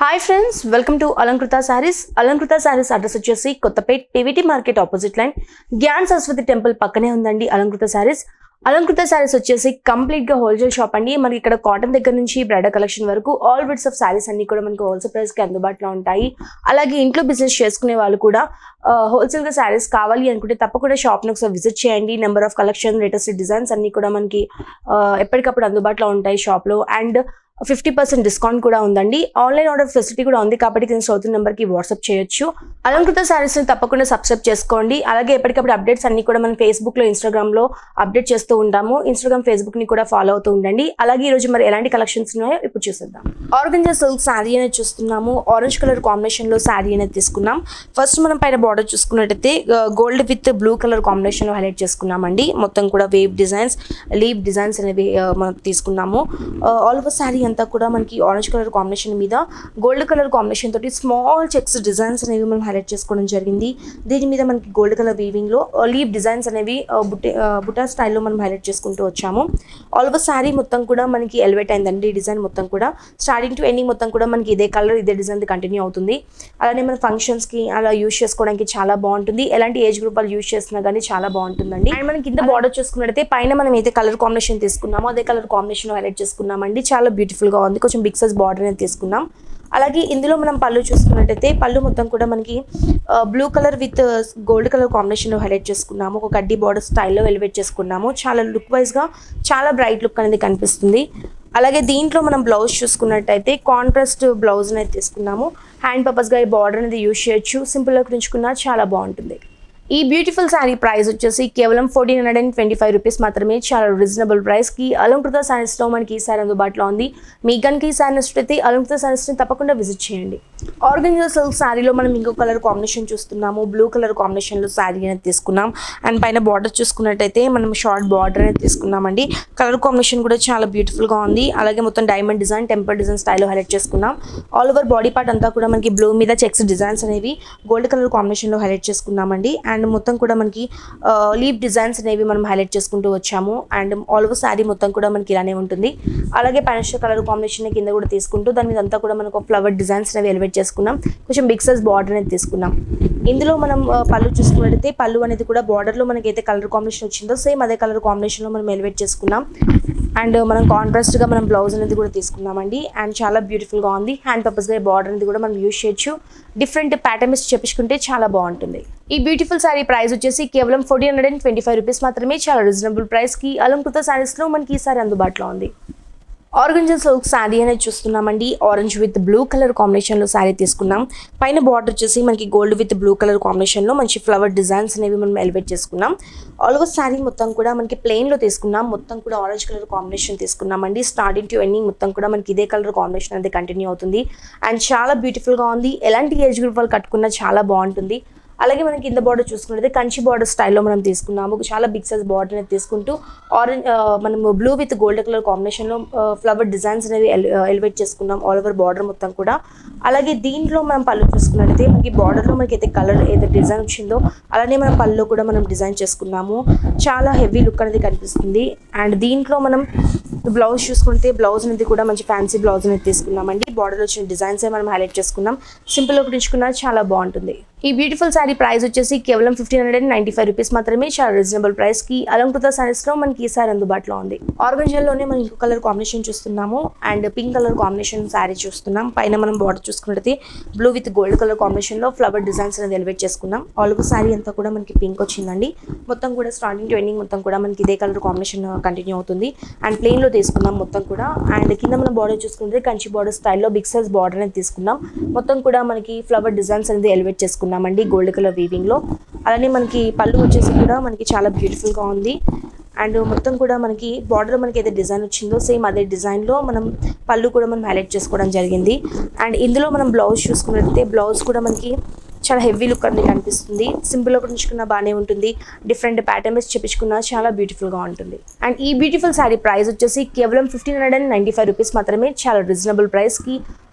hi friends welcome to Alankrita saris Alankrita saris address వచ్చేసి Kothapet TVT market opposite line Gnan Saraswati temple పక్కనే ఉందండి అలంకృత శారీస్ అలంకృత శారీస్ వచ్చేసి కంప్లీట్ గా హోల్సేల్ షాప్ అండి మనకి ఇక్కడ కాటన్ దగ్గర నుంచి బ్రైడల్ కలెక్షన్ వరకు ఆల్ బిట్స్ ఆఫ్ శారీస్ అన్ని కూడా మనకి హోల్సేల్ ప్రైస్ కి అందుబాటులో ఉంటాయి అలాగే ఇంట్లో బిజినెస్ చేసుకునే వాళ్ళు కూడా హోల్సేల్ గా శారీస్ కావాలి అనుకుంటే తప్పకుండా షాప్ ని ఒకసారి విజిట్ చేయండి number of collection latest designs అన్ని కూడా మనకి ఆ, ఎప్పటికప్పుడు అందుబాటులో ఉంటాయి షాప్ లో అండ్ ఫిఫ్టీ పర్సెంట్ డిస్కౌంట్ కూడా ఉందండి ఆన్లైన్ ఆర్డర్ ఫెసిలిటీ కూడా ఉంది కాబట్టి కింద చదువుతున్న నెంబర్కి వాట్సాప్ చేయొచ్చు అలంకృత శారీస్ని తప్పకుండా సబ్స్క్రైబ్ చేసుకోండి అలాగే ఎప్పటికప్పుడు అప్డేట్స్ అన్ని కూడా మనం ఫేస్బుక్లో ఇన్స్టాగ్రామ్లో అప్డేట్ చేస్తూ ఉంటాము ఇన్స్టాగ్రామ్ ఫేస్బుక్ని కూడా ఫాలో అవుతూ ఉండండి అలాగే ఈరోజు మరి ఎలాంటి కలెక్షన్స్ ఉన్నాయో ఇప్పుడు చూసేద్దాం ఆర్గంజా సిల్క్ శారీ అనేది చూస్తున్నాము ఆరెంజ్ కలర్ కాంబినేషన్లో శారీ అనేది తీసుకున్నాం ఫస్ట్ మనం పైన బార్డర్ చూసుకున్నట్టయితే గోల్డ్ విత్ బ్లూ కలర్ కాంబినేషన్లో హైలైట్ చేసుకున్నామండి మొత్తం కూడా వేవ్ డిజైన్స్ లీవ్ డిజైన్స్ అనేవి ఆ, మనం తీసుకున్నాము ఆల్ ఓవర్ శారీ అంతా కూడా మనకి ఆరెంజ్ కలర్ కాంబినేషన్ మీద గోల్డ్ కలర్ కాంబినేషన్ తోటి స్మాల్ చెక్స్ డిజైన్స్ అనేవి మనం హైలైట్ చేసుకోవడం జరిగింది దీని మీద మనకి గోల్డ్ కలర్ వీవింగ్ లో లీవ్ డిజైన్స్ అనేవి ఆ, బుట్టే ఆ, బుటా స్టైల్లో మనం హైలైట్ చేసుకుంటూ వచ్చాము ఆల్ ఓవర్ శారీ మొత్తం కూడా మనకి ఎలివేట్ అయిందండి ఈ డిజైన్ మొత్తం కూడా స్టార్టింగ్ టు ఎండింగ్ మొత్తం కూడా మనకి ఇదే కలర్ ఇదే డిజైన్ కంటిన్యూ అవుతుంది అలానే మన ఫంక్షన్స్ కి అలా యూస్ చేసుకోవడానికి చాలా బాగుంటుంది ఎలాంటి ఏజ్ గ్రూప్ వాళ్ళు యూస్ చేసినా కానీ చాలా బాగుంటుందండి అండ్ మనం కింద బార్డర్ చూసుకున్నట్టయితే పైన మనం ఏదైతే కలర్ కాంబినేషన్ తీసుకున్నామో అదే కలర్ కాంబినేషన్ హైలైట్ చేసుకున్నామండి చాలా బ్యూటిఫుల్ గా ఉంది కొంచెం బిగ్ సైజ్ బార్డర్ అనేది తీసుకున్నాం అలాగే ఇందులో మనం పళ్ళు చూసుకున్నట్టయితే పళ్ళు మొత్తం కూడా మనకి blue colour with gold colour కాంబినేషన్లో హైలైట్ చేసుకున్నాము ఒక గడ్డి బార్డర్ స్టైల్లో ఎలివేట్ చేసుకున్నాము చాలా లుక్ వైజ్గా చాలా బ్రైట్ లుక్ అనేది కనిపిస్తుంది అలాగే దీంట్లో మనం బ్లౌజ్ చూసుకున్నట్టయితే కాంట్రాస్ట్ బ్లౌజ్ అనేది తీసుకున్నాము హ్యాండ్ పర్పస్గా ఈ బార్డర్ అనేది యూజ్ చేయొచ్చు సింపుల్గా కుట్టించుకున్నా చాలా బాగుంటుంది ఈ బ్యూటిఫుల్ శారీ ప్రైస్ వచ్చేసి కేవలం fourteen hundred and twenty five rupees మాత్రమే చాలా రీజనబుల్ ప్రైస్కి అలంకృత శారీస్లో మనకి ఈ శారీ అందుబాటులో ఉంది మీ కనుక ఈ శారీ నచ్చితే అలంకృత శారీస్ని తప్పకుండా విజిట్ చేయండి ఆర్గంజా సిల్క్ శారీలో మనం ఇంకో కలర్ కాంబినేషన్ చూస్తున్నాము బ్లూ కలర్ కాంబినేషన్లో శారీ అనేది తీసుకున్నాం అండ్ పైన బార్డర్ చూసుకున్నట్టయితే మనం షార్ట్ బార్డర్ అనేది తీసుకున్నామండి కలర్ కాంబినేషన్ కూడా చాలా బ్యూటిఫుల్గా ఉంది అలాగే మొత్తం డైమండ్ డిజైన్ టెంపర్ డిజైన్ స్టైల్లో హైలైట్ చేసుకున్నాం ఆల్ ఓవర్ బాడీ పార్ట్ అంతా కూడా మనకి బ్లూ మీద చెక్స్ డిజైన్స్ అనేవి గోల్డ్ కలర్ కాంబినేషన్లో హైలైట్ చేసుకున్నామండి అండ్ మొత్తం కూడా మనకి లీవ్ డిజైన్స్ అనేవి మనం హైలైట్ చేసుకుంటూ వచ్చాము అండ్ ఆల్ ఓవర్ శారీ మొత్తం కూడా మనకి ఇలానే ఉంటుంది అలాగే పైన కలర్ కాంబినేషన్ కింద కూడా తీసుకుంటూ దాని మీద అంతా కూడా మనకు ఫ్లవర్ డిజైన్స్ అనేవి ఎలివేట్ చేసుకున్నాం కొంచెం బిగ్ సైజ్ బార్డర్ అనేది తీసుకున్నాం ఇందులో మనం ఆ, పళ్ళు చూసుకున్నట్టయితే పళ్ళు అనేది కూడా బార్డర్లో మనకి అయితే కలర్ కాంబినేషన్ వచ్చిందో సేమ్ అదే కలర్ కాంబినేషన్లో మనం ఎలివేట్ చేసుకున్నాం అండ్ మనం కాంట్రాస్ట్గా మనం బ్లౌజ్ అనేది కూడా తీసుకున్నామండి అండ్ చాలా బ్యూటిఫుల్గా ఉంది హ్యాండ్ పర్పస్గా బార్డర్ అనేది కూడా మనం యూజ్ చేయొచ్చు డిఫరెంట్ ప్యాటర్న్స్ చెప్పించుకుంటే చాలా బాగుంటుంది ఈ బ్యూటిఫుల్ శారీ ప్రైస్ వచ్చేసి కేవలం fourteen hundred and twenty five rupees మాత్రమే చాలా రీజనబుల్ ప్రైస్కి అలంకృత శారీస్లో మనకి ఈ సారీ అందుబాటులో ఉంది ఆర్గంజన్ సిల్క్ శారీ అనేది చూస్తున్నామండి ఆరెంజ్ విత్ బ్లూ కలర్ కాంబినేషన్లో శారీ తీసుకున్నాం పైన బార్డర్ వచ్చేసి మనకి గోల్డ్ విత్ బ్లూ కలర్ కాంబినేషన్లో మంచి ఫ్లవర్ డిజైన్స్ అనేవి మనం ఎలివేట్ చేసుకున్నాం ఆల్ ఓవర్ శారీ మొత్తం కూడా మనకి ప్లెయిన్లో తీసుకున్నాం మొత్తం కూడా ఆరెంజ్ కలర్ కాంబినేషన్ తీసుకున్నామండి స్టార్టింగ్ టు ఎండింగ్ మొత్తం కూడా మనకి ఇదే కలర్ కాంబినేషన్ అనేది కంటిన్యూ అవుతుంది అండ్ చాలా బ్యూటిఫుల్గా ఉంది ఎలాంటి ఏజ్ గ్రూప్ వాళ్ళు కట్టుకున్నా చాలా బాగుంటుంది అలాగే మనం కింద బార్డర్ చూసుకున్నది కంచి బార్డర్ స్టైల్లో మనం తీసుకున్నాము చాలా బిగ్ సైజ్ బార్డర్ అనేది తీసుకుంటూ ఆరెంజ్ మనం బ్లూ విత్ గోల్డ్ కలర్ కాంబినేషన్లో ఫ్లవర్ డిజైన్స్ అనేవి ఎలివేట్ చేసుకున్నాం ఆల్ ఓవర్ బార్డర్ మొత్తం కూడా అలాగే దీంట్లో మనం పళ్ళు చూసుకున్నట్టయితే మనకి బార్డర్లో మనకి అయితే కలర్ ఏదైతే డిజైన్ వచ్చిందో అలానే మనం పళ్ళులో కూడా మనం డిజైన్ చేసుకున్నాము చాలా హెవీ లుక్ అనేది కనిపిస్తుంది అండ్ దీంట్లో మనం బ్లౌజ్ చూసుకుంటే బ్లౌజ్ అనేది కూడా మంచి ఫ్యాన్సీ బ్లౌజ్ అనేది తీసుకున్నామండి బార్డర్ వచ్చిన డిజైన్స్ మనం హైలైట్ చేసుకున్నాం సింపుల్గా కుట్టించుకున్నా చాలా బాగుంటుంది ఈ బ్యూటిఫుల్ శారీ ప్రైస్ వచ్చేసి కేవలం fifteen hundred and ninety five rupees మాత్రమే చాలా రీజనబుల్ ప్రైస్ కి అలంకృత సారీస్ లో మనకి ఈ సారీ అందుబాటులో ఉంది ఆర్గంజల్లోనే మనం ఇంకో కలర్ కాంబినేషన్ చూస్తున్నాము and pink colour combination sari చూస్తున్నాం పైన మనం బార్డర్ చూసుకున్నట్టయితే blue with gold colour combination లో ఫ్లవర్ డిజైన్స్ అనేది ఎలివేట్ చేసుకున్నాం ఆల్ ఓవర్ శారీ అంతా కూడా మనకి పింక్ వచ్చిందండి మొత్తం కూడా స్టార్టింగ్ టు ఎండింగ్ మొత్తం కూడా మనకి ఇదే కలర్ కాంబినేషన్ కంటిన్యూ అవుతుంది అండ్ ప్లెయిన్ లో తీసుకున్నాం మొత్తం కూడా అండ్ కింద మనం బార్డర్ చూసుకుంటే కంచి బార్డర్ స్టైల్లో బిగ్ సైజ్ బార్డర్ అనేది తీసుకున్నాం మొత్తం కూడా మనకి ఫ్లవర్ డిజైన్స్ అనేది ఎలివేట్ చేసుకున్నామండి గోల్డ్ కలర్ వీవింగ్ లో అలానే మనకి పళ్ళు వచ్చేసి కూడా మనకి చాలా బ్యూటిఫుల్ గా ఉంది అండ్ మొత్తం కూడా మనకి బార్డర్ మనకి ఏదైతే డిజైన్ వచ్చిందో సేమ్ అదే డిజైన్లో మనం పళ్ళు కూడా మనం హైలైట్ చేసుకోవడం జరిగింది అండ్ ఇందులో మనం బ్లౌజ్ చూసుకున్నట్లయితే బ్లౌజ్ కూడా మనకి చాలా హెవీ లుక్ అనేది కనిపిస్తుంది సింపుల్గా కుట్టించుకున్న బాగానే ఉంటుంది డిఫరెంట్ ప్యాటర్న్స్ చెప్పించుకున్నా చాలా బ్యూటిఫుల్గా ఉంటుంది అండ్ ఈ బ్యూటిఫుల్ శారీ ప్రైస్ వచ్చేసి కేవలం fifteen hundred and ninety five rupees మాత్రమే చాలా రీజనబుల్ ప్రైస్కి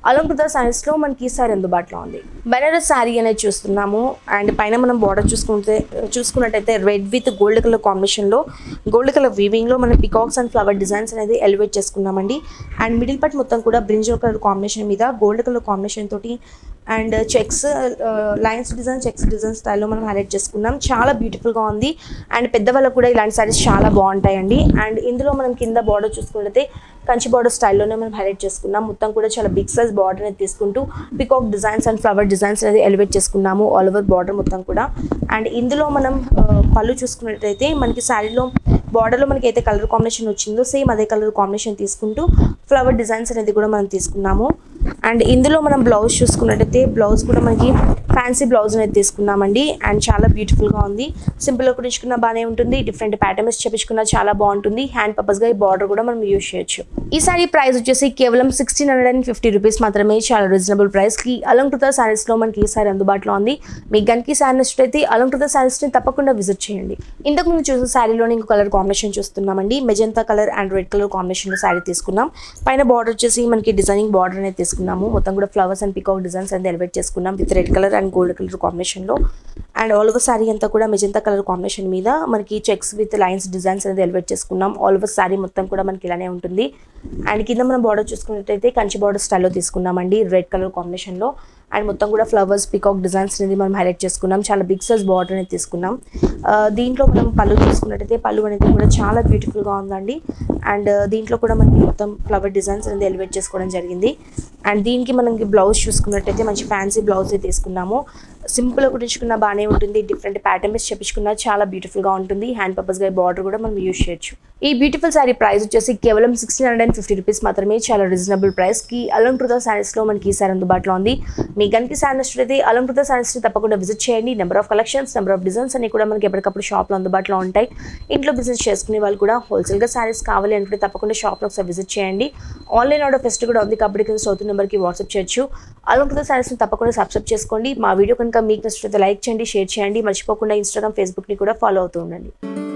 అలంకృత శారీస్లో మనకి ఈ సారీ అందుబాటులో ఉంది బెనారస్ శారీ అనేది చూస్తున్నాము అండ్ పైన మనం బార్డర్ చూసుకుంటే చూసుకున్నట్టయితే రెడ్ విత్ గోల్డ్ కలర్ కాంబినేషన్లో గోల్డ్ కలర్ వీవింగ్లో మనం పికాక్స్ అండ్ ఫ్లవర్ డిజైన్స్ అనేది ఎలివేట్ చేసుకున్నామండి అండ్ మిడిల్ పార్ట్ మొత్తం కూడా బ్రింజల్ కలర్ కాంబినేషన్ మీద గోల్డ్ కలర్ కాంబినేషన్ తోటి and checks lines design checks design స్టైల్లో మనం హైలైట్ చేసుకున్నాం చాలా బ్యూటిఫుల్గా ఉంది అండ్ పెద్దవాళ్ళకు కూడా ఇలాంటి సారీస్ చాలా బాగుంటాయండి అండ్ ఇందులో మనం కింద బార్డర్ చూసుకుంటే కంచి బార్డర్ స్టైల్లోనే మనం హైలైట్ చేసుకున్నాం మొత్తం కూడా చాలా బిగ్ సైజ్ బార్డర్ అనేది తీసుకుంటూ peacock designs and flower designs అనేది ఎలివేట్ చేసుకున్నాము ఆల్ ఓవర్ బార్డర్ మొత్తం కూడా అండ్ ఇందులో మనం ఆ, పళ్ళు చూసుకున్నట్టయితే మనకి శారీలో బార్డర్లో మనకి అయితే కలర్ కాంబినేషన్ వచ్చిందో సేమ్ అదే కలర్ కాంబినేషన్ తీసుకుంటూ ఫ్లవర్ డిజైన్స్ అనేది కూడా మనం తీసుకున్నాము అండ్ ఇందులో మనం బ్లౌజ్ చూసుకున్నట్టయితే బ్లౌజ్ కూడా మనకి ఫ్యాన్సీ బ్లౌజ్ అనేది తీసుకున్నామండి అండ్ చాలా బ్యూటిఫుల్గా ఉంది సింపుల్గా కుట్టించుకున్న బాగానే ఉంటుంది డిఫరెంట్ ప్యాటర్న్స్ చేపించుకున్న చాలా బాగుంటుంది హ్యాండ్ పర్పస్గా ఈ బార్డర్ కూడా మనం యూజ్ చేయొచ్చు ఈ సారీ ప్రైస్ వచ్చేసి కేవలం sixteen hundred and fifty rupees మాత్రమే చాలా రీజనబుల్ ప్రైస్కి అలంకృత శారీస్లో మనకి ఈ సారీ అందుబాటులో ఉంది మీకు గనికి ఈ సారీ నచ్చినట్లయితే అలంకృత శారీస్ని తప్పకుండా విజిట్ చేయండి ఇంతకు ముందు చూసిన శారీలోని ఇంకో కలర్ కాంబినేషన్ చూస్తున్నామండి magenta colour and red colour కాంబినేషన్లో శారీ తీసుకున్నాం పైన బార్డర్ వచ్చేసి మనకి డిజైనింగ్ బార్డర్ అనేది తీసుకున్నాము మొత్తం కూడా ఫ్లవర్స్ అండ్ పికాక్ డిజైన్స్ అనేది ఎలివేట్ చేసుకున్నాం with red colour and gold colour కాంబినేషన్లో అండ్ ఆల్ ఓవర్ శారీ అంతా కూడా మెజంతా కలర్ కాంబినేషన్ మీద మనకి చెక్స్ విత్ లైన్స్ డిజైన్స్ అనేది ఎలివేట్ చేసుకున్నాం ఆల్ ఓవర్ శారీ మొత్తం కూడా మనకి ఇలానే ఉంటుంది అండ్ కింద మనం బార్డర్ చూసుకున్నట్టయితే కంచి బార్డర్ స్టైల్లో తీసుకున్నామండి రెడ్ కలర్ కాంబినేషన్లో అండ్ మొత్తం కూడా ఫ్లవర్స్ పికాక్ డిజైన్స్ అనేది మనం హైలైట్ చేసుకున్నాం చాలా బిగ్ సైజ్ బార్డర్ అనేది తీసుకున్నాం ఆ, దీంట్లో మనం పళ్ళు చూసుకున్నట్టయితే పళ్ళు అనేది కూడా చాలా బ్యూటిఫుల్గా ఉందండి అండ్ దీంట్లో కూడా మనకి మొత్తం ఫ్లవర్ డిజైన్స్ అనేది ఎలివేట్ చేసుకోవడం జరిగింది అండ్ దీనికి మనకి బ్లౌజ్ చూసుకున్నట్టయితే మంచి ఫ్యాన్సీ బ్లౌజ్ తీసుకున్నాము సింపుల్గా కుట్టించుకున్న బాగానే ఉంటుంది డిఫరెంట్ ప్యాటర్న్స్ చెప్పించుకున్న చాలా బ్యూటిఫుల్గా ఉంటుంది హ్యాండ్ పర్పస్గా బార్డర్ కూడా మనం యూజ్ చేయొచ్చు ఈ బ్యూటిఫుల్ శారీ ప్రైస్ వచ్చేసి కేవలం sixteen hundred and fifty rupees మాత్రమే చాలా రీజనబుల్ ప్రైస్కి అలంకృత శారీస్లో మనకి ఈ సారీ అందుబాటులో ఉంది మీ గనికి శారీ నచ్చినట్లయితే అలంకృత శారీస్ని తప్పకుండా విజిట్ చేయండి number of collections number of designs అన్ని కూడా మనకి ఎప్పటికప్పుడు షాప్లో అందుబాటులో ఉంటాయి ఇంట్లో బిజినెస్ చేసుకునే వాళ్ళు కూడా హోల్సేల్గా శారీస్ కావాలి అనుకుంటే తప్పకుండా షాప్లో ఒకసారి విజిట్ చేయండి ఆన్లైన్ ఆర్డర్ ఫెస్ట్ కూడా ఉంది కాబట్టి కింద చదువుతున్న నెంబర్కి వాట్సాప్ చేయొచ్చు అలంకృత శారీస్ని తప్పకుండా సబ్స్క్రైబ్ చేసుకోండి మా వీడియో కనుక మీకు నచ్చినట్లయితే లైక్ చేయండి షేర్ చేయండి మర్చిపోకుండా ఇన్స్టాగ్రామ్ ఫేస్బుక్ని కూడా ఫాలో అవుతూ ఉండండి